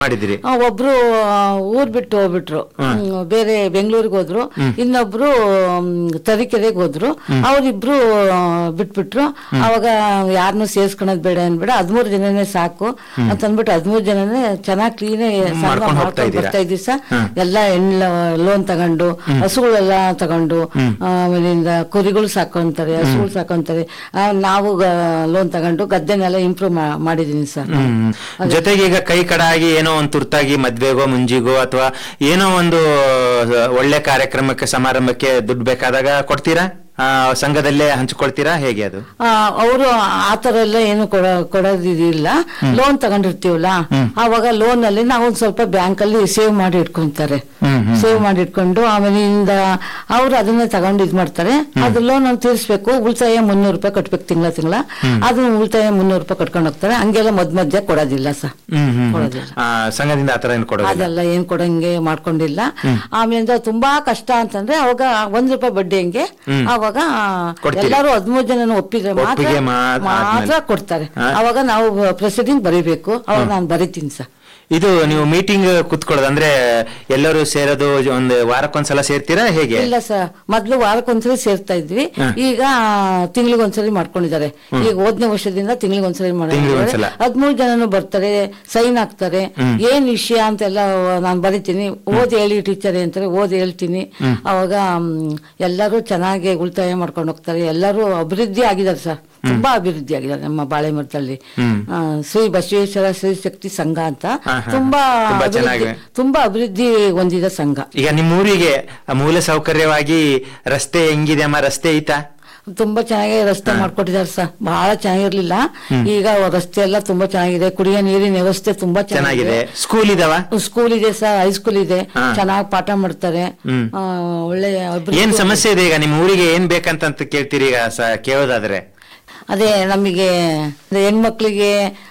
ಮಾಡಿದಿರಿ ಆ, ಒಬ್ರು ಆ, ಊರ್ ಬಿಟ್ಟು ಹೋಗ್ಬಿಟ್ರು ಹ್ಮ್, ಬೇರೆ ಬೆಂಗಳೂರಿಗೆ ಹೋದ್ರು ಇನ್ನೊಬ್ರು ಮ್, ತರೀಕೆರೆಗೆ ಹೋದ್ರು ಅವರಿಬ್ರು ಬಿಟ್ಬಿಟ್ರು ಅವಾಗ ಯಾರನ್ನೂ ಸೇರ್ಸ್ಕೊಳೋದ್ ಬೇಡ ಅನ್ಬೇಡ ಹದ್ಮೂರ್ ಜನನೇ ಸಾಕು ಅಂತ ಅಂದ್ಬಿಟ್ಟು ಹದ್ಮೂರ್ ಜನನೇ ಚೆನ್ನಾಗ್ ಕ್ಲೀನ್ ಮಾಡ್ಕೊಂಡ್ ಹೋಗ್ತಾ ಇದ್ದೀರಾ? ಬರ್ತಾ ಇದ್ದೀವಿ ಸರ್ ಎಲ್ಲ ಹೆಣ್ಣು ಲೋನ್ ತಗೊಂಡು ಹಸುಗಳೆಲ್ಲ ತಗೊಂಡು ಆಮೇಲಿಂದ ಕುರಿಗಳು ಸಾಕೊಂತಾರೆ ಹಸುಗಳು ಸಾಕೊಂತಾರೆ ಆ, ನಾವು ಲೋನ್ ತಗೊಂಡು ಗದ್ದೆನೆಲ್ಲ ಇಂಪ್ರೂವ್ ಮಾಡಿದೀನಿ ಸರ್ ಹ್ಮ್ ಜೊತೆಗೆ ಈಗ ಕೈ ಕಡಾಗಿ ಏನೋ ಒಂದು ತುರ್ತಾಗಿ ಮದ್ವೆಗೋ ಮುಂಜಿಗೋ ಅಥವಾ ಏನೋ ಒಂದು ಆ, ಒಳ್ಳೆ ಕಾರ್ಯಕ್ರಮಕ್ಕೆ ಸಮಾರಂಭಕ್ಕೆ ದುಡ್ಡು ಬೇಕಾದಾಗ ಕೊಡ್ತೀರಾ ಆ, ಸಂಘದಲ್ಲೇ ಹಂಚ್ಕೊಳ್ತೀರಾ ಹೇಗೆ ಅದು ಅವರು ಆತರ ಎಲ್ಲ ಏನು ಕೊಡ ಕೊಡೋದಿಲ್ಲ ಲೋನ್ ತಗೊಂಡಿರ್ತೀವಲ್ಲ ಆವಾಗ ಲೋನ್ ಅಲ್ಲಿ ನಾವು ಒಂದ್ ಸ್ವಲ್ಪ ಬ್ಯಾಂಕ್ ಅಲ್ಲಿ ಸೇವ್ ಮಾಡಿ ಇಟ್ಕೊಂತಾರೆ ಸೇವ್ ಮಾಡಿ ಇಟ್ಕೊಂಡು ಆಮೇಲಿಂದ ಅವ್ರು ಅದನ್ನ ತಗೊಂಡು ಇದ್ ಮಾಡ್ತಾರೆ ಅದು ಲೋನ್ ಅಂತ ತೀರಿಸ್ಬೇಕು ಉಳಿತಾಯ ಮುನ್ನೂರು ರೂಪಾಯಿ ಕಟ್ಬೇಕು ತಿಂಗಳ ತಿಂಗಳ ಅದನ್ನ ಉಳಿತಾಯ ಮುನ್ನೂರು ರೂಪಾಯಿ ಕಟ್ಕೊಂಡು ಹೋಗ್ತಾರೆ ಹಂಗೆಲ್ಲ ಮಧ್ಯ ಮಧ್ಯ ಕೊಡೋದಿಲ್ಲ ಸರ್ ಹ್ಮ್ ಹ್ಮ್, ಹ್ಮ್ ಕೊಡೋದಿಲ್ಲ ಆ, ಸಂಘದಿಂದ ಆತರ ಏನು ಕೊಡೋದಿಲ್ಲ ಅದೆಲ್ಲ ಏನ್ ಕೊಡಂಗೆ ಮಾಡ್ಕೊಂಡಿಲ್ಲ ಆಮೇಲಿಂದ ತುಂಬಾ ಕಷ್ಟ ಅಂತಂದ್ರೆ ಅವಾಗ ಒಂದ್ ರೂಪಾಯಿ ಬಡ್ಡಿ ಹಂಗೆ ಅವಾಗ ಕೊಡ್ತೀರಿ? ಎಲ್ಲರೂ ಹದಿಮೂರು ಜನ ಒಪ್ಪಿದ್ರೆ ಮಾತ್ರ ಒಪ್ಪಿಗೆ ಮಾ- ಮಾತ್ರ ಆದ್ಮೇಲೆ. ಕೊಡ್ತಾರೆ ಹಾ. ಅವಾಗ ನಾವು ಪ್ರೊಸೀಡಿಂಗ್ ಬರೀಬೇಕು ಅವಾಗ ನಾನು ಬರೀತೀನಿ ಸರ್ ಇದು ನೀವು ಮೀಟಿಂಗ್ ಕುತ್ಕೊಳ್ಳೋದು ಅಂದ್ರೆ ಎಲ್ಲರೂ ಸೇರೋದು ಒಂದು ವಾರಕ್ಕೊಂದ್ಸಲ ಸೇರ್ತೀರಾ ಹೇಗೆ ಇಲ್ಲ ಸರ್ ಮೊದ್ಲು ವಾರಕ್ಕೊಂದ್ಸರಿ ಸೇರ್ತಾ ಇದ್ವಿ ಈಗ ತಿಂಗಳಿಗೊಂದ್ಸರಿ ಮಾಡ್ಕೊಂಡಿದ್ದಾರೆ ಈಗ ಹೋದ್ನೇ ವರ್ಷದಿಂದ ತಿಂಗಳಿಗೊಂದ್ಸರಿ ತಿಂಗ್ಳಿಗೊಂದ್ಸಲ. ಮಾಡಿದ್ದಾರೆ ಹದ್ಮೂರು ಜನನು ಬರ್ತಾರೆ ಸೈನ್ ಹಾಕ್ತಾರೆ ಏನ್ ವಿಷಯ ಅಂತೆಲ್ಲ ನಾನು ಬರಿತೀನಿ ಓದಿ ಹೇಳಿ ಟೀಚರ್ ಅಂತಾರೆ ಓದಿ ಹೇಳ್ತೀನಿ ಅವಾಗ ಮ್, ಎಲ್ಲರೂ ಚೆನ್ನಾಗಿ ಉಳಿತಾಯ ಮಾಡ್ಕೊಂಡು ಹೋಗ್ತಾರೆ ಎಲ್ಲರೂ ಅಭಿವೃದ್ಧಿ ಆಗಿದ್ದಾರೆ ಸರ್ ತುಂಬಾ ಅಭಿವೃದ್ಧಿ ಆಗಿದ್ದಾರೆ ನಮ್ಮ ಬಾಳೆಮರದಲ್ಲಿ ಆ, ಶ್ರೀ ಬಸವೇಶ್ವರ ಶ್ರೀ ಶಕ್ತಿ ಸಂಘ ಅಂತ ಹಾ, ಹಾ. ತುಂಬಾ ತುಂಬಾ ಅಭಿವೃದ್ಧಿ- ಚೆನ್ನಾಗಿದೆ. ತುಂಬಾ ಅಭಿವೃದ್ಧಿ ಹೊಂದಿದ ಸಂಘ ಈಗ ನಿಮ್ಮೂರಿಗೆ ಮೂಲ ಸೌಕರ್ಯವಾಗಿ ರಸ್ತೆ ಹೆಂಗಿದೆ ಅಮ್ಮ ರಸ್ತೆ ಐತಾ ತುಂಬಾ ಚೆನ್ನಾಗಿ ರಸ್ತೆ ಮಾಡ್ಕೊಟ್ಟಿದ್ದಾರೆ ಸರ್ ಬಹಳ ಚೆನ್ನಾಗಿರ್ಲಿಲ್ಲ ಈಗ ರಸ್ತೆ ಎಲ್ಲ ತುಂಬಾ ಚೆನ್ನಾಗಿದೆ ಕುಡಿಯೋ ನೀರಿನ ವ್ಯವಸ್ಥೆ ತುಂಬಾ ಚೆನ್ನಾಗಿದೆ ಚೆನ್ನಾಗಿದೆ ಸ್ಕೂಲ್ ಇದಾವ ಸ್ಕೂಲ್ ಇದೆ ಸರ್ ಹೈಸ್ಕೂಲ್ ಇದೆ ಹಾ. ಚೆನ್ನಾಗಿ ಪಾಠ ಮಾಡ್ತಾರೆ ಹ್ಮ್. ಆ, ಒಳ್ಳೆ ಅಭಿವೃದ್ಧಿ- ಏನ್ ಸಮಸ್ಯೆ ಇದೆ ಈಗ ನಿಮ್ಮ ಊರಿಗೆ ಏನ್ ಬೇಕಂತ ಕೇಳ್ತೀರಿ ಈಗ ಸ- ಕೇಳೋದಾದ್ರೆ ಅದೇ ನಮಗೆ ಹೆಣ್ಮಕ್ಳಿಗೆ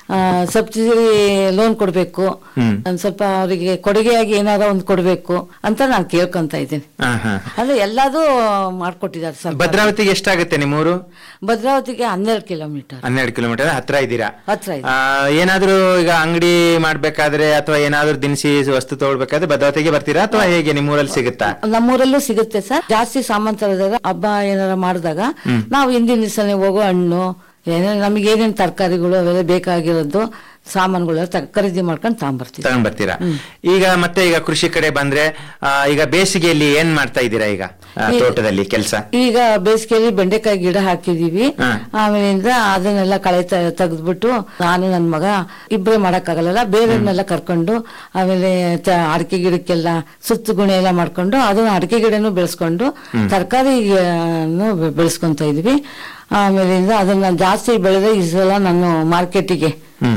ಸಬ್ಸಿಡಿ ಲೋನ್ ಕೊಡ್ಬೇಕು ಹ್ಮ್. ಒಂದ್ ಸ್ವಲ್ಪ ಅವರಿಗೆ ಕೊಡುಗೆಯಾಗಿ ಏನಾರ ಒಂದ್ ಕೊಡ್ಬೇಕು ಅಂತ ನಾನು ಕೇಳ್ಕೊಂತ ಇದ್ದೀನಿ ಹಾ, ಹಾ. ಅಂದ್ರೆ ಎಲ್ಲದೂ ಮಾಡ್ಕೊಟ್ಟಿದ್ದಾರೆ ಸರ್ ಭದ್ರಾವತಿಗೆ ಎಷ್ಟಾಗುತ್ತೆ ನಿಮ್ಮೂರು ಭದ್ರಾವತಿಗೆ ಹನ್ನೆರಡು ಕಿಲೋಮೀಟರ್ ಹನ್ನೆರಡು ಕಿಲೋಮೀಟರ್ ಹತ್ರ ಇದ್ದೀರಾ ಹತ್ರ ಇದೆ ಆ, ಏನಾದ್ರೂ ಈಗ ಅಂಗಡಿ ಮಾಡ್ಬೇಕಾದ್ರೆ ಅಥವಾ ಏನಾದ್ರೂ ದಿನಸಿ ವಸ್ತು ತಗೊಳ್ಬೇಕಾದ್ರೆ ಭದ್ರಾವತಿಗೆ ಬರ್ತೀರಾ ಅಥವಾ ಹೇಗೆ ನಿಮ್ಮೂರಲ್ಲಿ ಸಿಗುತ್ತಾ ನಮ್ಮೂರಲ್ಲೂ ಸಿಗುತ್ತೆ ಸರ್ ಜಾಸ್ತಿ ಸಾಮಾನ್ ತರೋದಾಗ ಹಬ್ಬ ಏನಾರ ಮಾಡಿದಾಗ ನಾವು ಹಿಂದಿನ ದಿವಸನೇ ಹೋಗೋ ಹಣ್ಣು ಏನೇನು ನಮಗೆ ಏನೇನು ತರಕಾರಿಗಳು ಅವೆಲ್ಲ ಬೇಕಾಗಿರೋದು ಸಾಮಾನುಗಳು ತ- ಖರೀದಿ ಮಾಡ್ಕೊಂಡು ತಗೊಂಬರ್ತೀವಿ ತಗೊಂಡ್ ಬರ್ತೀರಾ ಈಗ ಮತ್ತೆ ಈಗ ಕೃಷಿ ಕಡೆ ಬಂದ್ರೆ ಆ, ಈಗ ಬೇಸಿಗೆಯಲ್ಲಿ ಏನ್ ಮಾಡ್ತಾ ಇದ್ದೀರಾ ಈಗ ಆ, ಈಗ- ತೋಟದಲ್ಲಿ ಕೆಲಸ ಈಗ ಬೇಸಿಗೆಯಲ್ಲಿ ಬೆಂಡೆಕಾಯಿ ಗಿಡ ಹಾಕಿದೀವಿ ಹಾ. ಆಮೇಲಿಂದ ಅದನ್ನೆಲ್ಲ ಕಳೆ ತ- ತೆಗೆದ್ಬಿಟ್ಟು ನಾನು ನನ್ನ ಮಗ ಇಬ್ಬರೇ ಮಾಡಕ್ಕಾಗಲ್ಲ ಬೇರೆಯವ್ರನ್ನೆಲ್ಲ ಕರ್ಕೊಂಡು ಆಮೇಲೆ ತ- ಅಡಿಕೆ ಗಿಡಕ್ಕೆಲ್ಲ ಸುತ್ತು ಗುಣಿ ಎಲ್ಲ ಮಾಡ್ಕೊಂಡು ಅದನ್ನ ಅಡಿಕೆ ಗಿಡನೂ ಬೆಳೆಸ್ಕೊಂಡು ತರಕಾರಿ ಬೆಳೆಸ್ಕೊಂತ ಇದ್ವಿ ಆಮೇಲಿಂದ ಅದನ್ನ ಜಾಸ್ತಿ ಬೆಳೆದ್ರೆ ಈ ಸಲ ನಾನು ಮಾರ್ಕೆಟಿಗೆ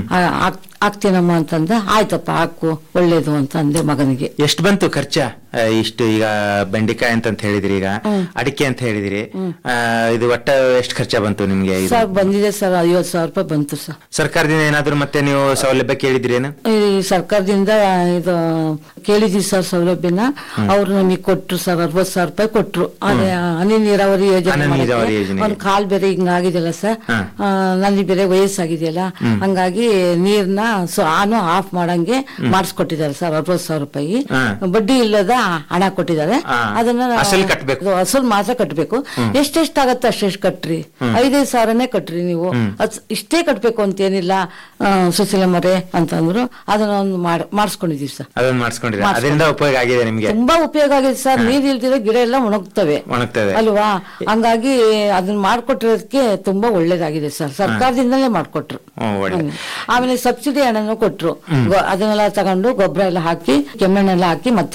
ಹಾಕ್ತೀನಮ್ಮ ಅಂತಂದ ಆಯ್ತಪ್ಪ ಹಾಕು ಒಳ್ಳೇದು ಅಂತ ಅಂದೆ ಮಗನಿಗೆ ಎಷ್ಟು ಬಂತು ಖರ್ಚ ಆ, ಇಷ್ಟು ಈಗ ಬೆಂಡೆಕಾಯಿ ಅಂತ ಹೇಳಿದ್ರಿ ಈಗ ಅಡಿಕೆ ಅಂತ ಹೇಳಿದಿರಿ ಆ, ಇದು ಒಟ್ಟ ಎಷ್ಟು ಖರ್ಚ ಬಂತು ನಿಮ್ಗೆ ಇದು? ಸರ್ ಬಂದಿದೆ ಸರ್ ಐವತ್ತು ಸಾವಿರ ರೂಪಾಯಿ ಬಂತು ಸರ್ ಸರ್ಕಾರದಿಂದ ಏನಾದ್ರು ಮತ್ತೆ ನೀವು ಸೌಲಭ್ಯ ಕೇಳಿದ್ರೇನು ಈ ಸರ್ಕಾರದಿಂದ ಇದು ಕೇಳಿದ್ವಿ ಸರ್ ಸೌಲಭ್ಯನ ಅವ್ರು ನಮಗೆ ಕೊಟ್ರು ಸರ್ ಅರವತ್ ಸಾವಿರ ರೂಪಾಯಿ ಕೊಟ್ರು ಅದೇ ಹನಿ ನೀರಾವರಿ ಯೋಜನೆ ಹನಿ ಮಾಡಕ್ಕೆ. ನೀರಾವರಿ ಯೋಜನೆ. ಅವ್ನ್ ಕಾಲ್ ಬೇರೆ ಹಿಂಗಾಗಿದೆಯಲ್ಲ ಸರ್ ಹಾ. ಆ, ನನಗೆ ಬೇರೆ ವಯಸ್ಸಾಗಿದೆಯಲ್ಲ ಹಂಗಾಗಿ ನೀರ್ನ ಸೊ ಆನು ಆಫ್ ಮಾಡಂಗೆ ಮಾಡಿಸ್ಕೊಟ್ಟಿದ್ದಾರೆ ಸರ್ ಅರವತ್ ಸಾವಿರ ರೂಪಾಯಿ ಹಾ. ಬಡ್ಡಿ ಇಲ್ಲದ ಹಣ ಕೊಟ್ಟಿದ್ದಾರೆ ಹಾ. ಅದನ್ನ ಅಸಲು ಕಟ್ಬೇಕು. ಅದು ಅಸಲು ಮಾತ್ರ ಕಟ್ಬೇಕು ಎಷ್ಟೆಷ್ಟು ಆಗತ್ತೆ ಅಷ್ಟೆಷ್ಟು ಕಟ್ರಿ ಐದೈದು ಸಾವಿರನೇ ಕಟ್ರಿ ನೀವು ಅದ್ ಇಷ್ಟೇ ಕಟ್ಬೇಕು ಅಂತೇನಿಲ್ಲ ಆ, ಸುಶೀಲಮ್ಮರೇ ಅಂತಂದ್ರು ಅದನ್ನ ಒಂದು ಮಾಡಿಸ್ಕೊಂಡಿದೀವಿ ಸರ್ ಅದನ್ನ ಮಾಡಿಸ್ಕೊಂಡಿರ ಮಾಡ್ಸ್ಕೊಂಡು. ಅದರಿಂದ ಉಪಯೋಗ ಆಗಿದೆ ನಿಮ್ಗೆ ತುಂಬಾ ಉಪಯೋಗ ಆಗಿದೆ ಸರ್ ನೀರ್ ಇಲ್ದಿರೋ ಗಿಡ ಎಲ್ಲ ಒಣಗ್ತವೆ ಒಣಗ್ತದೆ ಅಲ್ವಾ ಹಂಗಾಗಿ ಅದನ್ನ ಮಾಡ್ಕೊಟ್ಟಿರೋದಕ್ಕೆ ತುಂಬಾ ಒಳ್ಳೇದಾಗಿದೆ ಸರ್ ಸರ್ಕಾರದಿಂದಲೇ ಮಾಡ್ಕೊಟ್ರು ಹ್ಮ್, ಒಳ್ಳೆ. ಹ್ಮ್. ಆಮೇಲೆ ಸಬ್ಸಿಡಿ ಹಣನೂ ಕೊಟ್ರು ಗೊ- ಅದನ್ನೆಲ್ಲ ತಗೊಂಡು ಗೊಬ್ಬರ ಎಲ್ಲ ಹಾಕಿ ಕೆಮ್ಮೆಣ್ಣೆಲ್ಲ ಹಾಕಿ ಮತ್ತೆ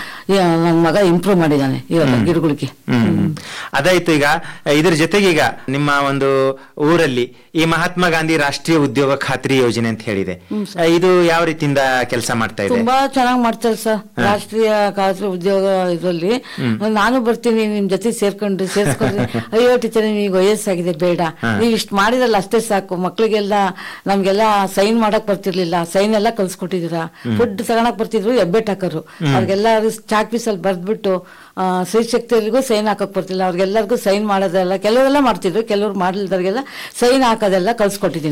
ನನ್ನ ಮಗ ಇಂಪ್ರೂವ್ ಮಾಡಿದಾನೆ ಇವಾಗ ಗಿಡಗಳಿಗೆ ಹ್ಮ್ ಅದಾಯ್ತು ಈಗ ಇದ್ರ ಜೊತೆಗೆ ಈಗ ನಿಮ್ಮ ಒಂದು ಊರಲ್ಲಿ ಈ ಮಹಾತ್ಮ ಗಾಂಧಿ ರಾಷ್ಟ್ರೀಯ ಉದ್ಯೋಗ ಖಾತ್ರಿ ಯೋಜನೆ ಅಂತ ಹೇಳಿದೆ ಆ, ಇದು ಯಾವ ರೀತಿಯಿಂದ ಕೆಲಸ ಮಾಡ್ತಾ ಇದೆ ತುಂಬಾ ಚೆನ್ನಾಗಿ ಮಾಡ್ತಾರೆ ಸರ್ ರಾಷ್ಟ್ರೀಯ ಖಾಸಗಿ ಉದ್ಯೋಗ ಇದರಲ್ಲಿ ನಾನು ಬರ್ತೀನಿ ನಿಮ್ ಜೊತೆ ಸೇರ್ಕೊಂಡು ಸೇರ್ಸ್ಕೊಂಡ್ರೆ ಅಯ್ಯೋ ಟೀಚರ್ ನಿಮಗೆ ವಯಸ್ಸಾಗಿದೆ ಬೇಡ ನೀವು ಇಷ್ಟು ಮಾಡಿದ್ರಲ್ಲ ಅಷ್ಟೇ ಸಾಕು ಮಕ್ಳಿಗೆಲ್ಲ ನಮ್ಗೆಲ್ಲ ಸೈನ್ ಮಾಡಕ್ ಬರ್ತಿರ್ಲಿಲ್ಲ ಸೈನ್ ಎಲ್ಲ ಕಲ್ಸ್ಕೊಟ್ಟಿದ್ದೀರಾ ಫುಡ್ ತಗೊಳಕ್ ಬರ್ತಿದ್ರು ಹೆಬ್ಬೆಟ್ ಹಾಕೋರು ಅವ್ರಿಗೆಲ್ಲ ಚಾಕ್ ಪೀಸಲ್ಲಿ ಬರ್ದ್ಬಿಟ್ಟು ಆ, ಸ್ತ್ರೀಶಕ್ತಿಯರಿಗೂ ಸೈನ್ ಹಾಕಕ್ ಬರ್ತಿಲ್ಲ ಅವ್ರಿಗೆಲ್ಲರಿಗೂ ಸೈನ್ ಮಾಡೋದೆಲ್ಲ ಕೆಲವರೆಲ್ಲ ಮಾಡ್ತಿದ್ರು ಕೆಲವ್ರು ಮಾಡ್ಲಿಲ್ದವ್ರಿಗೆಲ್ಲ ಸೈನ್ ಹಾಕೋದೆಲ್ಲ ಕಲ್ಸ್ಕೊಟ್ಟಿದ್ದೀನಿ ಸರ್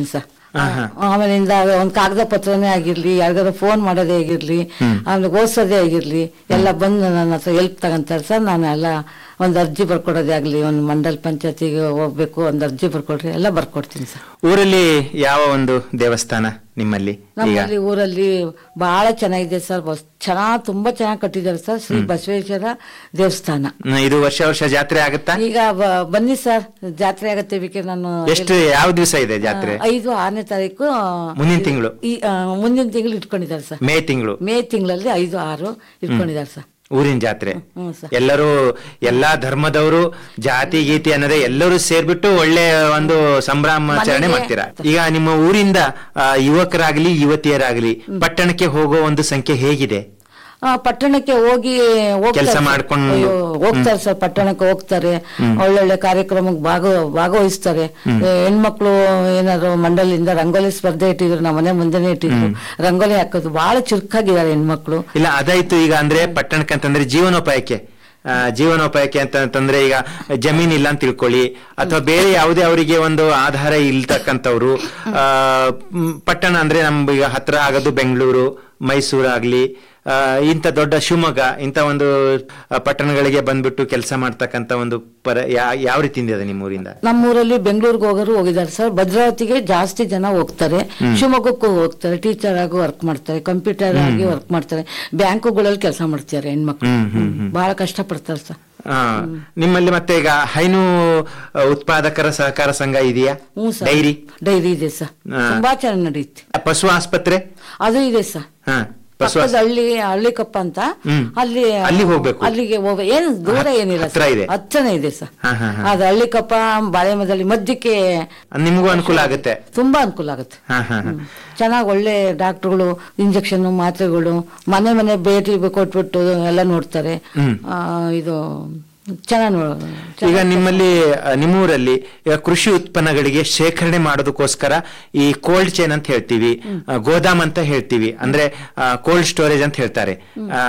ಆಮೇಲಿಂದ ಒಂದ್ ಕಾಗದ ಪತ್ರನೇ ಆಗಿರ್ಲಿ ಯಾರಿಗಾದ್ರು ಫೋನ್ ಮಾಡೋದೇ ಆಗಿರ್ಲಿ ಆಮೇಲೆ ಓದಿಸೋದೇ ಆಗಿರ್ಲಿ ಎಲ್ಲ ಬಂದು ನನ್ನ ಹತ್ರ ಹೆಲ್ಪ್ ತಗೊಂತಾರೆ ಸರ್ ನಾನು ಎಲ್ಲ ಒಂದ್ ಅರ್ಜಿ ಬರ್ಕೊಡೋದೇ ಆಗ್ಲಿ ಒಂದು ಮಂಡಲ್ ಪಂಚಾಯತಿಗೆ ಹೋಗ್ಬೇಕು ಒಂದ್ ಅರ್ಜಿ ಬರ್ಕೊಡ್ರಿ ಎಲ್ಲ ಬರ್ಕೊಡ್ತೀನಿ ಸರ್ ಊರಲ್ಲಿ ಯಾವ ಒಂದು ದೇವಸ್ಥಾನ ನಿಮ್ಮಲ್ಲಿ ಈಗ ನಮ್ಮಲ್ಲಿ ಊರಲ್ಲಿ ಬಹಳ ಚೆನ್ನಾಗಿದೆ ಸರ್ ಬಸ್ ಚೆನ್ನಾಗ್ ತುಂಬಾ ಚೆನ್ನಾಗಿ ಕಟ್ಟಿದ್ದಾರೆ ಸರ್ ಶ್ರೀ ಬಸವೇಶ್ವರ ದೇವಸ್ಥಾನ ಹ್ಮ್, ಇದು ವರ್ಷ ವರ್ಷ ಜಾತ್ರೆ ಆಗುತ್ತಾ ಈಗ ಬ- ಬನ್ನಿ ಸರ್ ಜಾತ್ರೆ ಆಗತ್ತೆ ಬೇಕೆ ನಾನು ಎಷ್ಟು ಯಾವ ದಿವಸ ಇದೆ ಜಾತ್ರೆ ಆ, ಐದು ಆರನೇ ತಾರೀಕು ಮುಂದಿನ ತಿಂಗಳು ಈ ಆ, ಮುಂದಿನ ತಿಂಗಳು ಇಟ್ಕೊಂಡಿದ್ದಾರೆ ಸರ್ ಮೇ ತಿಂಗಳು ಮೇ ತಿಂಗಳಲ್ಲಿ ಐದು ಆರು ಇಟ್ಕೊಂಡಿದ್ದಾರೆ ಸರ್ ಊರಿನ ಜಾತ್ರೆ ಹ್ಮ್ ಸರ್ ಎಲ್ಲರೂ ಎಲ್ಲಾ ಧರ್ಮದವರು ಜಾತಿ ಗೀತಿ ಅನ್ನೋದೇ ಎಲ್ಲರೂ ಸೇರ್ಬಿಟ್ಟು ಒಳ್ಳೆ ಒಂದು ಸಂಭ್ರಮಾಚರಣೆ ಮನೆಗೆ- ಮಾಡ್ತೀರಾ ಈಗ ನಿಮ್ಮ ಊರಿಂದ ಆ, ಯುವಕರಾಗ್ಲಿ ಯುವತಿಯರಾಗ್ಲಿ ಪಟ್ಟಣಕ್ಕೆ ಹೋಗೋ ಒಂದು ಸಂಖ್ಯೆ ಹೇಗಿದೆ ಆ, ಪಟ್ಟಣಕ್ಕೆ ಹೋಗಿ ಹೋಗ್ತಾರೆ ಕೆಲ್ಸ ಸರ್. ಮಾಡ್ಕೊಂಡು- ಅಯ್ಯೋ, ಹೋಗ್ತಾರೆ ಸರ್ ಪಟ್ಟಣಕ್ಕೆ ಹೋಗ್ತಾರೆ ಒಳ್ಳೊಳ್ಳೆ ಕಾರ್ಯಕ್ರಮಕ್ಕೆ ಭಾಗ ಭಾಗವಹಿಸ್ತಾರೆ ಏ, ಹೆಣ್ಮಕ್ಳು ಏನಾದ್ರು ಮಂಡಲಿಂದ ರಂಗೋಲಿ ಸ್ಪರ್ಧೆ ಇಟ್ಟಿದ್ರು ನಮ್ಮ ಮನೆ ಮುಂದೆನೆ ಇಟ್ಟಿದ್ರು ರಂಗೋಲಿ ಹಾಕೋದು ಬಹಳ ಚುರುಕಾಗಿದ್ದಾರೆ ಹೆಣ್ಮಕ್ಳು ಇಲ್ಲ ಅದಾಯ್ತು ಈಗ ಅಂದ್ರೆ ಪಟ್ಟಣಕ್ಕೆ ಅಂತಂದ್ರೆ ಜೀವನೋಪಾಯಕ್ಕೆ ಆ, ಜೀವನೋಪಾಯಕ್ಕೆ ಅಂತ ಅಂತಂದ್ರೆ ಈಗ ಜಮೀನ್ ಇಲ್ಲ ಅಂತ ತಿಳ್ಕೊಳ್ಳಿ ಅಥವಾ ಬೇರೆ ಯಾವುದೇ ಅವರಿಗೆ ಒಂದು ಆಧಾರ ಇಲ್ತಕ್ಕಂಥವ್ರು ಆ, ಮ್, ಪಟ್ಟಣ ಅಂದ್ರೆ ನಮ್ಗೆ ಈಗ ಹತ್ರ ಆಗೋದು ಬೆಂಗಳೂರು ಮೈಸೂರು ಆಗ್ಲಿ ಆ, ಇಂಥ ದೊಡ್ಡ ಶಿವಮೊಗ್ಗ ಇಂಥ ಒಂದು ಆ, ಪಟ್ಟಣಗಳಿಗೆ ಬಂದ್ಬಿಟ್ಟು ಕೆಲಸ ಮಾಡ್ತಕ್ಕಂಥ ಒಂದು ಪರ ಯಾ- ಯಾವ ರೀತಿಯಿಂದ ಇದೆ ನಿಮ್ಮ ಊರಿಂದ ನಮ್ಮೂರಲ್ಲಿ ಬೆಂಗಳೂರಿಗೆ ಹೋಗೋರು ಹೋಗಿದ್ದಾರೆ ಸರ್ ಭದ್ರಾವತಿಗೆ ಜಾಸ್ತಿ ಜನ ಹೋಗ್ತಾರೆ ಶಿವಮೊಗ್ಗಕ್ಕೂ ಹೋಗ್ತಾರೆ ಟೀಚರ್ ಆಗಿ ವರ್ಕ್ ಮಾಡ್ತಾರೆ ಕಂಪ್ಯೂಟರ್ ಆಗಿ ವರ್ಕ್ ಮಾಡ್ತಾರೆ ಬ್ಯಾಂಕುಗಳಲ್ಲಿ ಕೆಲಸ ಮಾಡ್ತಾರೆ ಹೆಣ್ಮಕ್ಳು ಹ್ಮ್ ಹ್ಮ್ ಬಹಳ ಕಷ್ಟ ಪಡ್ತಾರೆ ಸರ್ ಆ, ನಿಮ್ಮಲ್ಲಿ ಮತ್ತೆ ಈಗ ಹೈನು ಆ, ಉತ್ಪಾದಕರ ಸಹಕಾರ ಸಂಘ ಇದೆಯಾ ಹ್ಞೂ ಸರ್ ಡೈರಿ ಡೈರಿ ಇದೆ ಸರ್ ಹಾ. ತುಂಬಾ ಚೆನ್ನಾಗಿ ನಡೆಯುತ್ತೆ ಪಶು ಆಸ್ಪತ್ರೆ ಅದು ಇದೆ ಸರ್ ಹಾ ಪಶು ಪಕ್ಕದ ಹಳ್ಳಿ ಹಳ್ಳಿಕಪ್ಪ ಅಂತ ಹ್ಮ್. ಅಲ್ಲಿ ಅಲ್ಲಿ ಹೋಗ್ಬೇಕು. ಅಲ್ಲಿಗೆ ಹೋಗ ಏನು ದೂರ ಏನಿಲ್ಲ ಹತ್ರ ಇದೆ. ಹತ್ತನೇ ಇದೆ ಸರ್ ಹಾ, ಹಾ, ಹಾ. ಅದು ಅದು ಹಳ್ಳಿಕಪ್ಪ ಬಾಳೆಮದಲ್ಲಿ ಮಧ್ಯಕ್ಕೆ ನಿಮಗೂ ಅನುಕೂಲ ಆಗುತ್ತೆ ತುಂಬಾ ಅನುಕೂಲ ಆಗುತ್ತೆ ಹಾ ಹಾ ಹಾ ಚೆನ್ನಾಗಿ ಒಳ್ಳೆ ಡಾಕ್ಟರ್ಗಳು ಇಂಜೆಕ್ಷನ್ ಮಾತ್ರೆಗಳು ಮನೆ ಮನೆ ಭೇಟಿ ಕೊಟ್ಬಿಟ್ಟು ಎಲ್ಲ ನೋಡ್ತಾರೆ ಹ್ಮ್. ಆ, ಇದು ಚೆನ್ನಾಗಿ ಈಗ ನಿಮ್ಮಲ್ಲಿ ಆ, ನಿಮ್ಮೂರಲ್ಲಿ ಈಗ ಕೃಷಿ ಉತ್ಪನ್ನಗಳಿಗೆ ಶೇಖರಣೆ ಮಾಡೋದಕ್ಕೋಸ್ಕರ ಈ ಕೋಲ್ಡ್ ಚೈನ್ ಅಂತ ಹೇಳ್ತೀವಿ ಆ, ಗೋದಾಮ್ ಅಂತ ಹೇಳ್ತೀವಿ ಅಂದ್ರೆ ಕೋಲ್ಡ್ ಸ್ಟೋರೇಜ್ ಅಂತ ಹೇಳ್ತಾರೆ ಆ,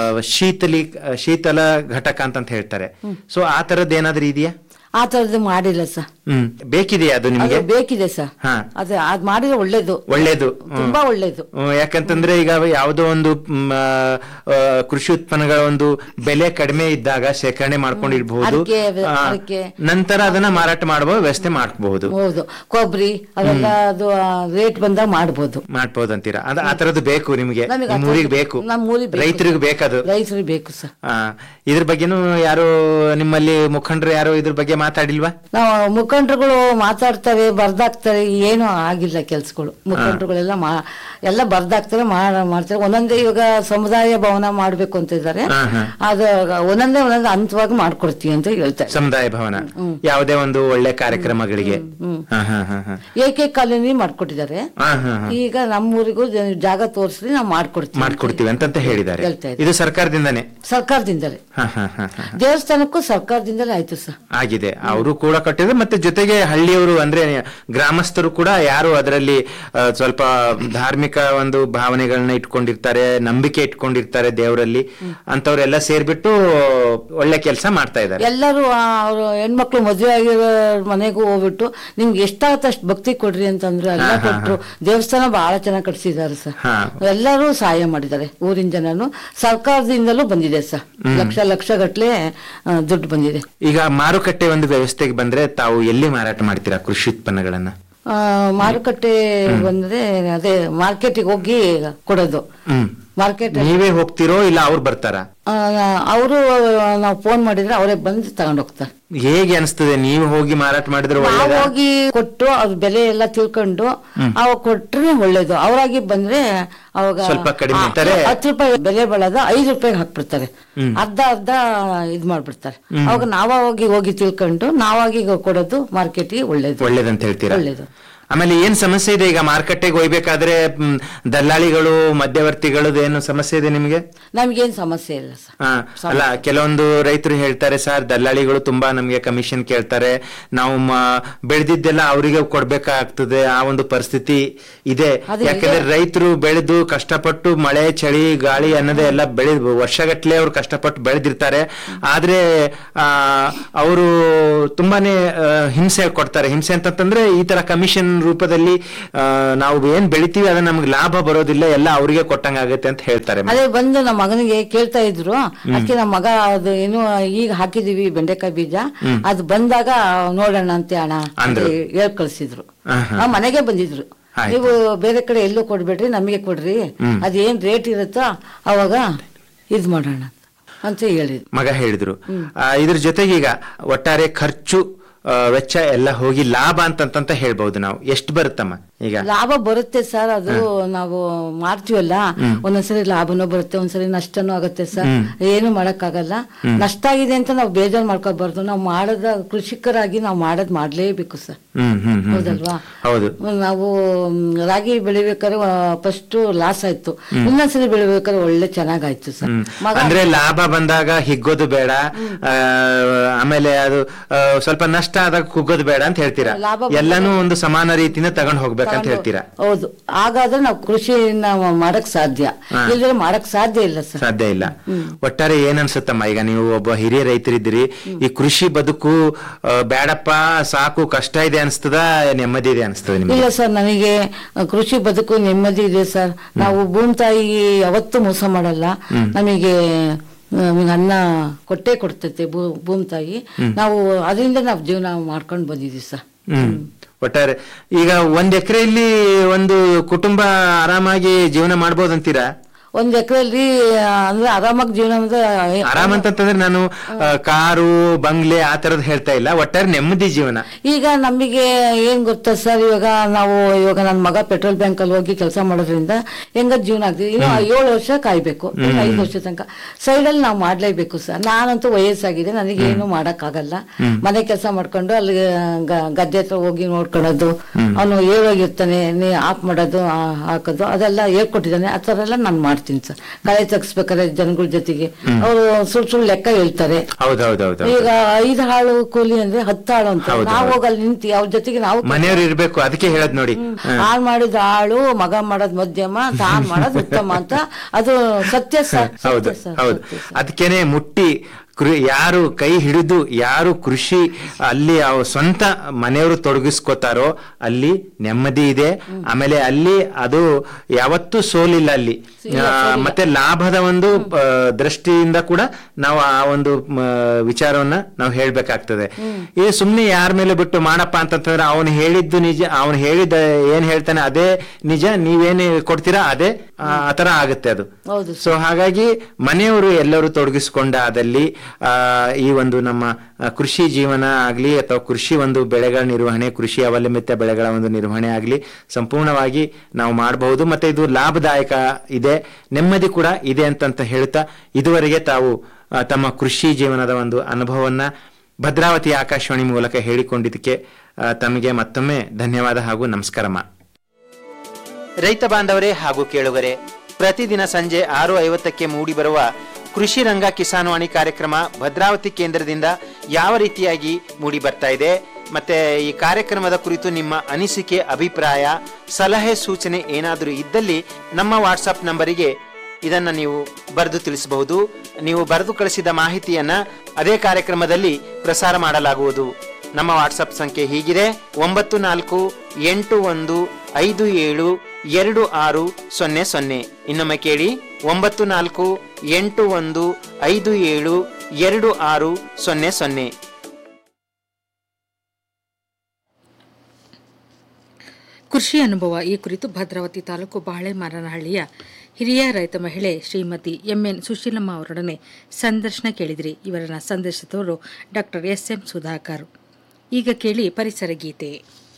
ಶೀತಲಿ ಶೀತಲ ಘಟಕ ಅಂತ ಹೇಳ್ತಾರೆ ಸೊ ಆ ತರದ್ ಏನಾದ್ರೂ ಇದೆಯಾ ಆ ತರದ್ದು ಮಾಡಿಲ್ಲ ಸರ್ ಹ್ಮ್ ಬೇಕಿದೆಯಾ ಅದು ಅದು ನಿಮಗೆ ಬೇಕಿದೆ ಸರ್ ಹಾ. ಅದೇ ಅದ್ ಮಾಡಿದ್ರೆ ಒಳ್ಳೇದು ಒಳ್ಳೇದು ಹ್ಮ್. ತುಂಬಾ ಒಳ್ಳೇದು ಹ್ಮ್, ಯಾಕಂತಂದ್ರೆ ಈಗ ಯಾವುದೋ ಒಂದು ಮ್, ಆ, ಆ, ಕೃಷಿ ಉತ್ಪನ್ನಗಳ ಒಂದು ಬೆಲೆ ಕಡಿಮೆ ಇದ್ದಾಗ ಶೇಖರಣೆ ಮಾಡ್ಕೊಂಡಿರ್ಬಹುದು ಅಡಿಕೆ, ಆ, ಅಡಿಕೆ. ನಂತರ ಅದನ್ನ ಮಾರಾಟ ಮಾಡುವ ವ್ಯವಸ್ಥೆ ಮಾಡಬಹುದು ಹೌದು ಕೊಬ್ಬರಿ ಅವೆಲ್ಲ ಅದು ರೇಟ್ ಬಂದಾಗ ಮಾಡ್ಬೋದು ಮಾಡ್ಬೋದು ಅಂತೀರಾ ಅದ ಆ ತರದ್ದು ಬೇಕು ನಿಮಗೆ ನಮಗೆ ಆ ನಿಮ್ಮ ಊರಿಗೆ ಥರದ್ದು- ಬೇಕು ನಮ್ಮ ಊರಿಗೆ ಬೇಕು. ರೈತರಿಗೆ ಬೇಕದು ರೈತರಿಗೆ ಬೇಕು ಸರ್ ಆ, ಇದ್ರ ಬಗ್ಗೆನೂ ಯಾರು ನಿಮ್ಮಲ್ಲಿ ಮುಖಂಡರು ಯಾರು ಇದ್ರ ಬಗ್ಗೆ ಮಾತಾಡಿಲ್ವಾ ನಾವು ಮುಖಂಡರುಗಳು ಮಾತಾಡ್ತಾರೆ ಬರ್ದಾಕ್ತಾರೆ ಏನು ಆಗಿಲ್ಲ ಕೆಲ್ಸಗಳು ಮುಖಂಡರುಗಳೆಲ್ಲ ಮಾ ಎಲ್ಲ ಬರ್ದಾಕ್ತಾರೆ ಮಾಡ- ಮಾಡ್ತಾರೆ ಒಂದೊಂದೇ ಇವಾಗ ಸಮುದಾಯ ಭವನ ಮಾಡ್ಬೇಕು ಅಂತ ಇದ್ದಾರೆ ಹಾ, ಹಾ. ಅದು ಒಂದೊಂದೇ ಒಂದೊಂದೇ ಹಂತವಾಗಿ ಮಾಡ್ಕೊಡ್ತೀವಿ ಅಂತ ಹೇಳ್ತಾರೆ ಸಮುದಾಯ ಭವನ ಯಾವುದೇ ಒಂದು ಒಳ್ಳೆ ಕಾರ್ಯಕ್ರಮಗಳಿಗೆ ಹಾ ಹಾ ಹಾ ಹಾ ಏಕೆ ಕಾಲೋನಿ ಮಾಡ್ಕೊಟ್ಟಿದ್ದಾರೆ ಹಾ ಹಾ ಹಾ ಈಗ ನಮ್ಮೂರಿಗೂ ಜ- ಜಾಗ ತೋರಿಸ್ರಿ ನಾವು ಮಾಡ್ಕೊಡ್ತೀವಿ ಮಾಡ್ಕೊಡ್ತೀವಿ ಅಂತಂತ ಹೇಳಿದ್ದಾರೆ ಹೇಳ್ತಾ ಇದ್ದಾರೆ. ಇದು ಸರ್ಕಾರದಿಂದಾನೇ ಸರ್ಕಾರದಿಂದಲೇ ಹಾ ಹಾ ಹಾ ಹಾ ದೇವಸ್ಥಾನಕ್ಕೂ ಸರ್ಕಾರದಿಂದಲೇ ಆಯ್ತು ಸರ್ ಆಗಿದೆ ಅವರು ಕೂಡ ಕಟ್ಟಿದ್ರೆ ಮತ್ತೆ ಜೊತೆಗೆ ಹಳ್ಳಿಯವರು ಅಂದ್ರೆ ಗ್ರಾಮಸ್ಥರು ಕೂಡ ಯಾರು ಅದರಲ್ಲಿ ಆ, ಸ್ವಲ್ಪ ಧಾರ್ಮಿಕ ಒಂದು ಭಾವನೆಗಳನ್ನ ಇಟ್ಕೊಂಡಿರ್ತಾರೆ ನಂಬಿಕೆ ಇಟ್ಕೊಂಡಿರ್ತಾರೆ ದೇವರಲ್ಲಿ ಅಂತವ್ರೆಲ್ಲ ಸೇರ್ಬಿಟ್ಟು ಒಳ್ಳೆ ಕೆಲಸ ಮಾಡ್ತಾ ಇದ್ದಾರೆ ಎಲ್ಲರೂ ಅವರು ಹೆಣ್ಮಕ್ಳು ಮದುವೆ ಆಗಿರೋ ಮನೆಗೂ ಹೋಗ್ಬಿಟ್ಟು ನಿಮ್ಗೆ ಎಷ್ಟಾಗತ್ತೆ ಅಷ್ಟು ಭಕ್ತಿ ಕೊಡ್ರಿ ಅಂತಂದ್ರೆ ಎಲ್ಲ ಕೊಟ್ರು ದೇವಸ್ಥಾನ ಬಹಳ ಚೆನ್ನಾಗಿ ಕಟ್ಸಿದ್ದಾರೆ ಸರ್ ಹಾ. ಎಲ್ಲರೂ ಸಹಾಯ ಮಾಡಿದ್ದಾರೆ ಊರಿನ ಜನನು ಸರ್ಕಾರದಿಂದಲೂ ಬಂದಿದೆ ಸರ್ ಲಕ್ಷ ಲಕ್ಷ ಗಟ್ಲೆ ದುಡ್ಡು ಬಂದಿದೆ ಈಗ ಮಾರುಕಟ್ಟೆ ಒಂದು ವ್ಯವಸ್ಥೆಗೆ ಬಂದ್ರೆ ತಾವು ಎಲ್ಲಿ ಮಾರಾಟ ಮಾಡ್ತೀರಾ ಕೃಷಿ ಉತ್ಪನ್ನಗಳನ್ನ ಆ, ಮಾರುಕಟ್ಟೆ ಬಂದ್ರೆ ಅದೇ ಮಾರ್ಕೆಟಿಗೆ ಹೋಗಿ ಕೊಡೋದು ಹ್ಮ್ ಮಾರ್ಕೆಟ್ ನೀವೇ ಹೋಗ್ತಿರೋ ಇಲ್ಲ ಅವ್ರು ಬರ್ತಾರಾ ಅವರು ನಾವು ಫೋನ್ ಮಾಡಿದ್ರೆ ಅವರೇ ಬಂದು ತಗೊಂಡು ಹೋಗ್ತಾರೆ ಹೇಗೆ ಅನಿಸ್ತದೆ ನೀವು ಹೋಗಿ ಮಾರಾಟ ಮಾಡಿದ್ರೆ ನಾವು ಒಳ್ಳೇದಾ? ಹೋಗಿ ಕೊಟ್ಟು ಅದ್ರ ಬೆಲೆ ಎಲ್ಲ ತಿಳ್ಕೊಂಡು ಅವಾಗ ಕೊಟ್ರೆ ಒಳ್ಳೇದು ಅವರಾಗಿ ಬಂದ್ರೆ ಅವಾಗ ಸ್ವಲ್ಪ ಕಡಿಮೆ ಆ, ಇರ್ತಾರೆ. ಹತ್ತು ರೂಪಾಯಿ ಬೆಲೆ ಬೆಳೆದ ಐದು ರೂಪಾಯಿಗೆ ಹಾಕ್ಬಿಡ್ತಾರೆ ಅರ್ಧ ಅರ್ಧ ಇದ್ ಮಾಡ್ಬಿಡ್ತಾರೆ ಅವಾಗ ನಾವ ಹೋಗಿ ಹೋಗಿ ತಿಳ್ಕೊಂಡು ನಾವಾಗಿ ಕೊಡೋದು ಮಾರ್ಕೆಟಿಗೆ ಒಳ್ಳೇದು ಒಳ್ಳೇದಂತ ಹೇಳ್ತೀರಾ ಒಳ್ಳೇದು ಆಮೇಲೆ ಏನ್ ಸಮಸ್ಯೆ ಇದೆ ಈಗ ಮಾರ್ಕೆಟ್ಗೆ ಹೋಗ್ಬೇಕಾದ್ರೆ ಮ್, ದಲ್ಲಾಳಿಗಳು ಮಧ್ಯವರ್ತಿಗಳು ಏನು ಸಮಸ್ಯೆ ಇದೆ ನಿಮಗೆ ನಮ್ಗೇನ್ ಸಮಸ್ಯೆ ಇಲ್ಲ ಸರ್ ಹಾ ಅಲ್ಲ ಕೆಲವೊಂದು ರೈತರು ಹೇಳ್ತಾರೆ ಸರ್ ದಲ್ಲಾಳಿಗಳು ತುಂಬಾ ನಮ್ಗೆ ಕಮಿಷನ್ ಕೇಳ್ತಾರೆ ನಾವು ಮ- ಬೆಳೆದಿದ್ದೆಲ್ಲ ಅವರಿಗೆ ಕೊಡ್ಬೇಕಾಗ್ತದೆ ಆ ಒಂದು ಪರಿಸ್ಥಿತಿ ಇದೆ ಅದು ಯಾಕಂದ್ರೆ ರೈತರು ಬೆಳೆದು ಕಷ್ಟಪಟ್ಟು ಮಳೆ ಚಳಿ ಗಾಳಿ ಅನ್ನೋದೇ ಎಲ್ಲ ಬೆಳೆ ವರ್ಷಗಟ್ಲೆ ಅವ್ರು ಕಷ್ಟಪಟ್ಟು ಬೆಳೆದಿರ್ತಾರೆ ಆದ್ರೆ ಆ ಅವರು ತುಂಬಾನೇ ಆ, ಹಿಂಸೆ ಕೊಡ್ತಾರೆ ಹಿಂಸೆ ಅಂತಂದ್ರೆ ಈ ತರ ಕಮಿಷನ್ ರೂಪದಲ್ಲಿ ಆ, ನಾವು ಏನ್ ಬೆಳಿತೀವಿ ಅದನ್ನ ನಮ್ಗೆ ಲಾಭ ಬರೋದಿಲ್ಲ ಎಲ್ಲ ಅವ್ರಿಗೆ ಕೊಟ್ಟಂಗಾಗತ್ತೆ ಅಂತ ಹೇಳ್ತಾರೆ ಅದೇ ಬಂದು ನಮ್ಮ ಮಗನಿಗೆ ಕೇಳ್ತಾ ಇದ್ರು ಅದಕ್ಕೆ ನಮ್ಮ ಮಗ ಅದು ಏನು ಈಗ ಹಾಕಿದೀವಿ ಬೆಂಡೆಕಾಯಿ ಬೀಜ ಅದು ಬಂದಾಗ ನೋಡೋಣ ಅಂತೆ ಅಣ್ಣ ಅಂತ ಅಂದ್ರು. ಹೇಳ್ ಕಳ್ಸಿದ್ರು ಆಹಾ. ಆ ಮನೆಗೆ ಬಂದಿದ್ರು ಆಯ್ತು. ನೀವು ಬೇರೆ ಕಡೆ ಎಲ್ಲೂ ಕೊಡ್ಬೇಡ್ರಿ ನಮಗೆ ಕೊಡ್ರಿ ಅದೇನ್ ರೇಟ್ ಇರುತ್ತೋ ಅವಾಗ ಇದ್ ಮಾಡೋಣ ಅಂತ ಹೇಳಿದ್ರು ಮಗ ಹೇಳಿದ್ರು ಆ, ಇದ್ರ ಜೊತೆಗೆ ಈಗ ಒಟ್ಟಾರೆ ಖರ್ಚು ಆ, ವೆಚ್ಚ ಎಲ್ಲ ಹೋಗಿ ಲಾಭ ಅಂತಂತ ಹೇಳ್ಬಹುದು ನಾವು ಎಷ್ಟು ಬರುತ್ತಮ್ಮ ಈಗ ಲಾಭ ಬರುತ್ತೆ ಸರ್ ಅದು ನಾವು ಮಾಡ್ತೀವಲ್ಲ ಒಂದೊಂದ್ಸರಿ ಲಾಭನೂ ಬರುತ್ತೆ ಒಂದ್ಸರಿ ನಷ್ಟನೂ ಆಗುತ್ತೆ ಸರ್ ಏನು ಮಾಡಕ್ಕಾಗಲ್ಲ ನಷ್ಟ ಆಗಿದೆ ಅಂತ ನಾವು ಬೇಜಾರ್ ಮಾಡ್ಕೋಬಾರ್ದು ನಾವು ಮಾಡದ ಕೃಷಿಕರಾಗಿ ನಾವು ಮಾಡದ್ ಮಾಡ್ಲೇಬೇಕು ಸರ್ ಹ್ಮ್ ಹ್ಮ್ ಹ್ಮ್, ಹ್ಮ್ ಹೌದಲ್ವಾ ಹೌದು ನಾವು ಮ್, ರಾಗಿ ಬೆಳಿಬೇಕಾದ್ರೆ ಫಸ್ಟ್ ಲಾಸ್ ಆಯ್ತು ಇನ್ನೊಂದ್ಸರಿ ಬೆಳಿಬೇಕಾದ್ರೆ ಒಳ್ಳೆ ಚೆನ್ನಾಗಾಯ್ತು ಸರ್ ಹ್ಮ್. ಮಗ ಅಂದ್ರೆ ಲಾಭ ಬಂದಾಗ ಹಿಗ್ಗೋದು ಬೇಡ ಆ, ಆಮೇಲೆ ಅದು ಆ, ಸ್ವಲ್ಪ ನಷ್ಟ ಆದಾಗ ಕುಗ್ಗೋದು ಬೇಡ ಅಂತ ಹೇಳ್ತೀರಾ ಲಾಭ ಬಂದಾಗ- ಎಲ್ಲಾನು ಒಂದು ಸಮಾನ ರೀತಿನ ತಗೊಂಡ್ ಹೋಗ್ಬೇಕಂತ ಹೇಳ್ತೀರಾ ಹೌದು ಹಾಗಾದ್ರೆ ನಾವು ಕೃಷಿ ನಾವು ಮಾಡಕ್ ಸಾಧ್ಯ ಇಲ್ಲದ್ರೆ ಮಾಡಕ್ ಸಾಧ್ಯ ಇಲ್ಲ ಸರ್ ಸಾಧ್ಯ ಇಲ್ಲ ಒಟ್ಟಾರೆ ಏನ್ ಅನ್ಸುತ್ತಮ್ಮ ಈಗ ನೀವು ಒಬ್ಬ ಹಿರಿಯ ರೈತರಿದ್ದೀರಿ ಈ ಕೃಷಿ ಬದುಕು ಆ, ಬೇಡಪ್ಪ ಸಾಕು ಕಷ್ಟ ಇದೆ ಅನ್ಸ್ತದ ನೆಮ್ಮದಿ ಇದೆ ಅನ್ಸ್ತದ ನಿಮ್ಗೆ ಇಲ್ಲ ಸರ್ ನನಗೆ ಅ, ಕೃಷಿ ಬದುಕು ನೆಮ್ಮದಿ ಇದೆ ಸರ್ ನಾವು ಭೂಮಿ ತಾಯಿ ಯಾವತ್ತೂ ಮೋಸ ಮಾಡಲ್ಲ ನಮಗೆ ನಮಗೆ ಅನ್ನ ಕೊಟ್ಟೆ ಕೊಡ್ತೈತೆ ಭೂ- ಭೂಮಿ ತಾಯಿ ನಾವು ಅದರಿಂದ ನಾವು ಜೀವನ ಮಾಡ್ಕೊಂಡು ಬಂದಿದ್ದೀವಿ ಸರ್ ಹ್ಮ್ ಒಟ್ಟಾರೆ ಈಗ ಒಂದ್ ಎಕರೆಯಲ್ಲಿ ಒಂದು ಕುಟುಂಬ ಆರಾಮಾಗಿ ಜೀವನ ಮಾಡ್ಬೋದು ಅಂತೀರಾ ಒಂದ್ ಎಕರೆಯಲ್ಲಿ ಅಂದ್ರೆ ಆರಾಮಾಗಿ ಜೀವನ ಅಂದ್ರೆ ಆರಾಮ್ ಅಂತಂತಂದ್ರೆ ನಾನು ಆ, ಕಾರು ಬಂಗ್ಲೆ ಆ ತರದ್ ಹೇಳ್ತಾ ಇಲ್ಲ ಒಟ್ಟಾರೆ ನೆಮ್ಮದಿ ಜೀವನ ಈಗ ನಮಗೆ ಏನ್ ಗೊತ್ತಾ ಸರ್ ಇವಾಗ ನಾವು ಇವಾಗ ನನ್ನ ಮಗ ಪೆಟ್ರೋಲ್ ಬ್ಯಾಂಕ್ ಅಲ್ಲಿ ಹೋಗಿ ಕೆಲಸ ಮಾಡೋದ್ರಿಂದ ಹೆಂಗ ಜೀವನ ಆಗ್ತದೆ ಇನ್ನು ಏಳು ವರ್ಷ ಕಾಯ್ಬೇಕು ಇನ್ನು ಐದು ವರ್ಷ ತನಕ ಸೈಡ್ ಅಲ್ಲಿ ನಾವು ಮಾಡ್ಲೇಬೇಕು ಸರ್ ನಾನಂತೂ ವಯಸ್ಸಾಗಿದೆ ನನಗೆ ಏನು ಮಾಡಕ್ ಆಗಲ್ಲ ಮನೆ ಕೆಲಸ ಮಾಡ್ಕೊಂಡು ಅಲ್ಲಿ ಗ- ಗದ್ದೆ ಹತ್ರ ಹೋಗಿ ನೋಡ್ಕೊಳ್ಳೋದು ಅವನು ಹೇಳೋಗಿರ್ತಾನೆ ನೀ ಆಫ್ ಮಾಡೋದು ಆ, ಹಾಕೋದು ಅದೆಲ್ಲ ಹೇಳ್ಕೊಟ್ಟಿದ್ದಾನೆ ಆ ಥರ ಎಲ್ಲ ನಾನು ಮಾಡ್ತೀನಿ ಸರ್ ಕಳೆ ತೆಗಿಸ್ಬೇಕಾದ್ರೆ ಜನಗಳ ಜೊತೆಗೆ ಅವರು ಸುಳ್ಳು ಸುಳ್ಳು ಲೆಕ್ಕ ಹೇಳ್ತಾರೆ ಹೌದೌದೌದು ಈಗ ಐದು ಹಾಳು ಕೂಲಿ ಅಂದ್ರೆ ಹತ್ತು ಹಾಳು ಅಂತ ನಾವು ಹೋಗಲ್ಲಿ ನಿಂತು ಅವ್ರ ಜೊತೆಗೆ ನಾವು ಮನೆಯವ್ರು ಇರ್ಬೇಕು ಅದಕ್ಕೆ ಹೇಳದ್ ನೋಡಿ ಹಾಳು ಮಾಡಿದ ಆಳು ಮಗ ಮಾಡೋದ್ ಮಧ್ಯಮ ತಾನ್ ಮಾಡೋದ್ ಉತ್ತಮ ಅಂತ ಅದು ಸತ್ಯ ಸರ್ ಹೌದು ಸತ್ಯ ಸರ್, ಹೌದು ಸತ್ಯ ಸರ್. ಅದಕ್ಕೇನೆ ಮುಟ್ಟಿ ಕೃ- ಯಾರು ಕೈ ಹಿಡಿದು ಯಾರು ಕೃಷಿ ಅಲ್ಲಿ ಅವ್ ಸ್ವಂತ ಮನೆಯವರು ತೊಡಗಿಸ್ಕೋತಾರೋ ಅಲ್ಲಿ ನೆಮ್ಮದಿ ಇದೆ ಆಮೇಲೆ ಅಲ್ಲಿ ಅದು ಯಾವತ್ತೂ ಸೋಲಿಲ್ಲ ಅಲ್ಲಿ ಆ, ಮತ್ತೆ ಲಾಭದ ಒಂದು ಆ, ದೃಷ್ಟಿಯಿಂದ ಕೂಡ ನಾವು ಆ ಒಂದು ಮ, ವಿಚಾರವನ್ನ ನಾವು ಹೇಳ್ಬೇಕಾಗ್ತದೆ ಈ ಸುಮ್ನೆ ಯಾರ ಮೇಲೆ ಬಿಟ್ಟು ಮಾಡಪ್ಪ ಅಂತಂತಂದ್ರೆ ಅವನು ಹೇಳಿದ್ದು ನಿಜ ಅವನು ಹೇಳಿದ ಏನ್ ಹೇಳ್ತಾನೆ ಅದೇ ನಿಜ ನೀವೇನು ಕೊಡ್ತೀರಾ ಅದೇ ಆ ಆ ತರ ಆಗುತ್ತೆ ಅದು ಹೌದು ಸೊ ಹಾಗಾಗಿ ಮನೆಯವರು ಎಲ್ಲರೂ ತೊಡಗಿಸಿಕೊಂಡಾದಲ್ಲಿ ಆ, ಈ ಒಂದು ನಮ್ಮ ಆ, ಕೃಷಿ ಜೀವನ ಆಗ್ಲಿ ಅಥವಾ ಕೃಷಿ ಒಂದು ಬೆಳೆಗಳ ನಿರ್ವಹಣೆ ಕೃಷಿ ಅವಲಂಬಿತ ಬೆಳೆಗಳ ಒಂದು ನಿರ್ವಹಣೆ ಆಗ್ಲಿ ಸಂಪೂರ್ಣವಾಗಿ ನಾವು ಮಾಡಬಹುದು ಮತ್ತೆ ಇದು ಲಾಭದಾಯಕ ಇದೆ ನೆಮ್ಮದಿ ಕೂಡ ಇದೆ ಅಂತಂತ ಹೇಳ್ತಾ ಇದುವರೆಗೆ ತಾವು ಆ, ತಮ್ಮ ಕೃಷಿ ಜೀವನದ ಒಂದು ಅನುಭವವನ್ನ ಭದ್ರಾವತಿ ಆಕಾಶವಾಣಿ ಮೂಲಕ ಹೇಳಿಕೊಂಡಿದ್ದಕ್ಕೆ ಆ, ತಮಗೆ ಮತ್ತೊಮ್ಮೆ ಧನ್ಯವಾದ ಹಾಗೂ ನಮಸ್ಕಾರಮ್ಮ ರೈತ ಬಾಂಧವರೇ ಹಾಗೂ ಕೇಳುಗರೆ ಪ್ರತಿದಿನ ಸಂಜೆ ಆರು ಐವತ್ತಕ್ಕೆ ಮೂಡಿಬರುವ ಕೃಷಿ ರಂಗ ಕಿಸಾನ್ವಾಣಿ ಕಾರ್ಯಕ್ರಮ ಭದ್ರಾವತಿ ಕೇಂದ್ರದಿಂದ ಯಾವ ರೀತಿಯಾಗಿ ಮೂಡಿ ಬರ್ತಾ ಇದೆ ಮತ್ತೆ ಈ ಕಾರ್ಯಕ್ರಮದ ಕುರಿತು ನಿಮ್ಮ ಅನಿಸಿಕೆ ಅಭಿಪ್ರಾಯ ಸಲಹೆ ಸೂಚನೆ ಏನಾದರೂ ಇದ್ದಲ್ಲಿ ನಮ್ಮ ವಾಟ್ಸಪ್ ನಂಬರಿಗೆ ಇದನ್ನ ನೀವು ಬರೆದು ತಿಳಿಸಬಹುದು ನೀವು ಬರೆದು ಕಳಿಸಿದ ಮಾಹಿತಿಯನ್ನ ಅದೇ ಕಾರ್ಯಕ್ರಮದಲ್ಲಿ ಪ್ರಸಾರ ಮಾಡಲಾಗುವುದು ನಮ್ಮ ವಾಟ್ಸಪ್ ಸಂಖ್ಯೆ ಹೀಗಿದೆ ಒಂಬತ್ತು ನಾಲ್ಕು ಎಂಟು ಒಂದು ಐದು ಏಳು ಎರಡು ಆರು ಸೊನ್ನೆ ಸೊನ್ನೆ ಇನ್ನೊಮ್ಮೆ ಕೇಳಿ ಒಂಬತ್ತು ನಾಲ್ಕು ಎಂಟು ಒಂದು ಐದು ಏಳು ಎರಡು ಆರು ಸೊನ್ನೆ ಸೊನ್ನೆ ಕೃಷಿ ಅನುಭವ ಈ ಕುರಿತು ಭದ್ರಾವತಿ ತಾಲೂಕು ಬಾಳೆಮಾರನಹಳ್ಳಿಯ ಹಿರಿಯ ರೈತ ಮಹಿಳೆ ಶ್ರೀಮತಿ ಎಂಎನ್ ಸುಶೀಲಮ್ಮ ಅವರೊಡನೆ ಸಂದರ್ಶನ ಕೇಳಿದಿರಿ ಇವರನ್ನ ಸಂದರ್ಶಿಸಿದವರು ಡಾಕ್ಟರ್ ಎಸ್ ಎಂ ಸುಧಾಕರ್ ಈಗ ಕೇಳಿ ಪರಿಸರ ಗೀತೆ